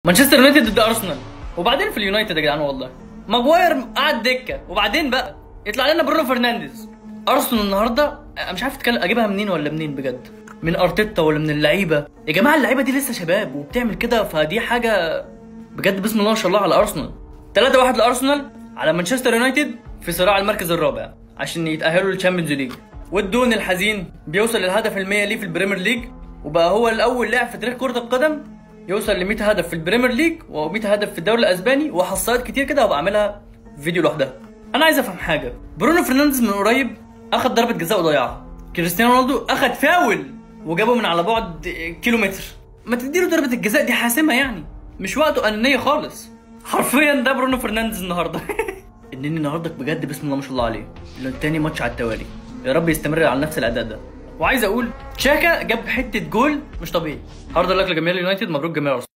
مانشستر يونايتد ضد ارسنال وبعدين في اليونايتد يا جدعان والله ماجواير قعد دكه وبعدين بقى يطلع لنا برونو فرنانديز ارسنال النهارده أنا مش عارف اتكلم اجيبها منين ولا منين بجد من ارتيتا ولا من اللعيبه يا جماعه اللعيبه دي لسه شباب وبتعمل كده فدي حاجه بجد بسم الله ما شاء الله على ارسنال 3 1 لارسنال على مانشستر يونايتد في صراع المركز الرابع عشان يتاهلوا للتشامبيونز ليج والدون الحزين بيوصل للهدف ال 100 ليه في البريمير ليج وبقى هو الاول لاعب في تاريخ كره القدم يوصل ل 100 هدف في البريمير ليج و100 هدف في الدوري الاسباني وحصائيات كتير كده هبقى اعملها في فيديو لوحدها انا عايز افهم حاجه برونو فرنانديز من قريب اخد ضربه جزاء وضيعها كريستيانو رونالدو اخد فاول وجابه من على بعد كيلومتر ما تديله ضربه الجزاء دي حاسمه يعني مش وقته انانيه خالص حرفيا ده برونو فرنانديز النهارده النني النهارده بجد بسم الله ما شاء الله عليه لو تاني ماتش على التوالي يا رب يستمر على نفس الاداء ده وعايز اقول تشاكا جاب حته جول مش طبيعي هارد لك لجماهير اليونايتد مبروك جميع ارسنال